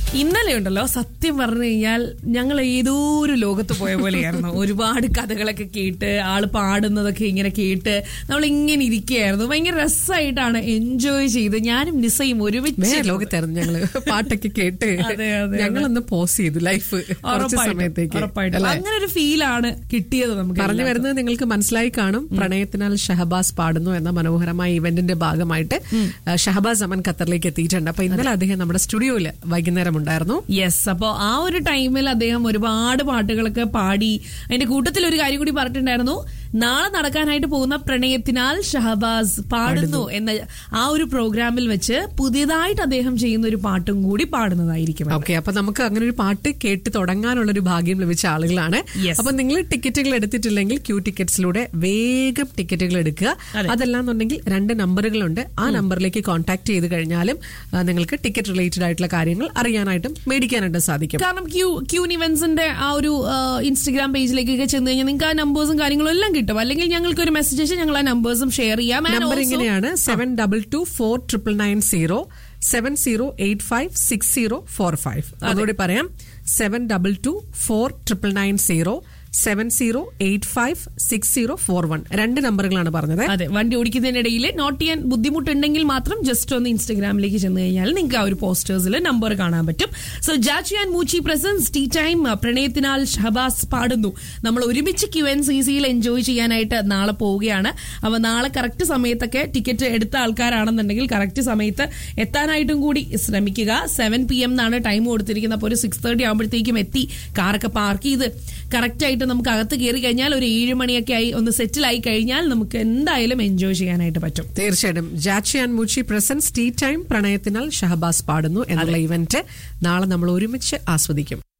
ഇന്നലെ ഉണ്ടല്ലോ സത്യം പറഞ്ഞു കഴിഞ്ഞാൽ ഞങ്ങൾ ഏതോ ഒരു ലോകത്ത് പോയ പോലെയായിരുന്നു ഒരുപാട് കഥകളൊക്കെ കേട്ട് ആള് പാടുന്നതൊക്കെ ഇങ്ങനെ കേട്ട് നമ്മൾ ഇങ്ങനെ ഇരിക്കുകയായിരുന്നു ഭയങ്കര രസമായിട്ടാണ് എൻജോയ് ചെയ്ത് ഞാനും നിസയും ഒരുമിച്ച് വേറെ ലോകത്തായിരുന്നു ഞങ്ങള് പാട്ടൊക്കെ കേട്ട് അതെ, അതെ. ഞങ്ങളൊന്ന് പോസ് ചെയ്തു ലൈഫ് കുറച്ച് ഉറപ്പായിട്ടും, സമയത്തേക്ക് ഉറപ്പായിട്ടും അല്ലേ? അങ്ങനെ ഒരു ഫീലാണ് കിട്ടിയത് നമുക്ക് പറഞ്ഞു എല്ലാവർക്കും. വരുന്നത് നിങ്ങൾക്ക് മനസ്സിലായി കാണും പ്രണയത്തിനാൽ ഷഹബാസ് പാടുന്നു എന്ന മനോഹരമായ ഇവന്റിന്റെ ഭാഗമായിട്ട് ആ, ഷഹബാസ് അമൻ ഖത്തറിലേക്ക് എത്തിയിട്ടുണ്ട് അപ്പൊ ഇന്നലെ അദ്ദേഹം നമ്മുടെ സ്റ്റുഡിയോയില് വൈകുന്നേരം ഉണ്ടായിരുന്നു യെസ് അപ്പോൾ ആ ഒരു ടൈമിൽ അദ്ദേഹം ഒരുപാട് പാട്ടുകളൊക്കെ പാടി അതിന്റെ കൂട്ടത്തിൽ ഒരു കാര്യം കൂടി പറഞ്ഞിട്ടുണ്ടായിരുന്നു നാളെ നടക്കാനായിട്ട് പോകുന്ന പ്രണയത്തിനാൽ ഷഹബാസ് പാടുന്നു എന്ന ആ ഒരു പ്രോഗ്രാമിൽ വെച്ച് പുതിയതായിട്ട് അദ്ദേഹം ചെയ്യുന്ന ഒരു പാട്ടും കൂടി പാടുന്നതായിരിക്കും ഓക്കെ അപ്പൊ നമുക്ക് അങ്ങനെ ഒരു പാട്ട് കേട്ട് തുടങ്ങാനുള്ള ഒരു ഭാഗ്യം ലഭിച്ച ആളുകളാണ് Yes. അപ്പൊ നിങ്ങൾ ടിക്കറ്റുകൾ എടുത്തിട്ടില്ലെങ്കിൽ ക്യൂ ടിക്കറ്റ്സിലൂടെ വേഗം ടിക്കറ്റുകൾ എടുക്കുക അതെ. അതല്ലാന്നുണ്ടെങ്കിൽ രണ്ട് നമ്പറുകളുണ്ട് ആ നമ്പറിലേക്ക് കോൺടാക്ട് ചെയ്ത് കഴിഞ്ഞാലും ആ, നിങ്ങൾക്ക് ടിക്കറ്റ് റിലേറ്റഡ് ആയിട്ടുള്ള കാര്യങ്ങൾ അറിയാനായിട്ടും മേടിക്കാനായിട്ടും സാധിക്കും കാരണം ക്യൂ ക്യൂൻ ഇവന്റ്സിന്റെ ആ ഒരു ഇൻസ്റ്റഗ്രാം പേജിലേക്കൊക്കെ ചെന്ന് കഴിഞ്ഞാൽ നിങ്ങൾക്ക് ആ നമ്പേഴ്സും കാര്യങ്ങളും എല്ലാം കിട്ടും അല്ലെങ്കിൽ ഞങ്ങൾക്ക് ഒരു മെസ്സേജ് അയച്ചാൽ ഞങ്ങൾ ആ നമ്പേഴ്സും ഷെയർ ചെയ്യാം And നമ്പർ also- ഇങ്ങനെയാണ് seven double two four triple nine zero seven zero eight five six zero four five അതുകൂടി പറയാം seven double two four triple nine zero seven zero eight five six zero four one രണ്ട് നമ്പറുകളാണ് പറഞ്ഞത് അതെ വണ്ടി ഓടിക്കുന്നതിനിടയിൽ not ചെയ്യാൻ ബുദ്ധിമുട്ടുണ്ടെങ്കിൽ മാത്രം ജസ്റ്റ് ഒന്ന് ഇൻസ്റ്റഗ്രാമിലേക്ക് ചെന്ന് കഴിഞ്ഞാൽ നിങ്ങൾക്ക് ആ ഒരു പോസ്റ്റേഴ്സിൽ നമ്പർ കാണാൻ പറ്റും so Jachi and Moochi presents tea time പ്രണയത്തിനാൽ ഷഹബാസ് പാടുന്നു നമ്മൾ ഒരുമിച്ച് ക്യു എൻ സി സിയിൽ എൻജോയ് ചെയ്യാനായിട്ട് നാളെ പോവുകയാണ് അപ്പൊ നാളെ കറക്റ്റ് സമയത്തൊക്കെ ടിക്കറ്റ് എടുത്ത ആൾക്കാരാണെന്നുണ്ടെങ്കിൽ കറക്റ്റ് സമയത്ത് എത്താനായിട്ടും കൂടി ശ്രമിക്കുക സെവൻ പി എം എന്നാണ് ടൈം കൊടുത്തിരിക്കുന്നത് അപ്പോൾ ഒരു സിക്സ് തേർട്ടി ആകുമ്പോഴത്തേക്കും എത്തി കാറൊക്കെ പാർക്ക് ചെയ്ത് കറക്റ്റ് ആയിട്ട് നമുക്ക് അകത്ത് കയറി കഴിഞ്ഞാൽ ഒരു ഏഴ് മണിയൊക്കെ ആയി ഒന്ന് സെറ്റിൽ ആയി കഴിഞ്ഞാൽ നമുക്ക് എന്തായാലും എൻജോയ് ചെയ്യാനായിട്ട് പറ്റും തീർച്ചയായിട്ടും Jachi and Moochi presents tea time പ്രണയത്തിനാൽ ഷഹബാസ് പാടുന്നു എന്നുള്ള ഇവന്റ് നാളെ നമ്മൾ ഒരുമിച്ച് ആസ്വദിക്കും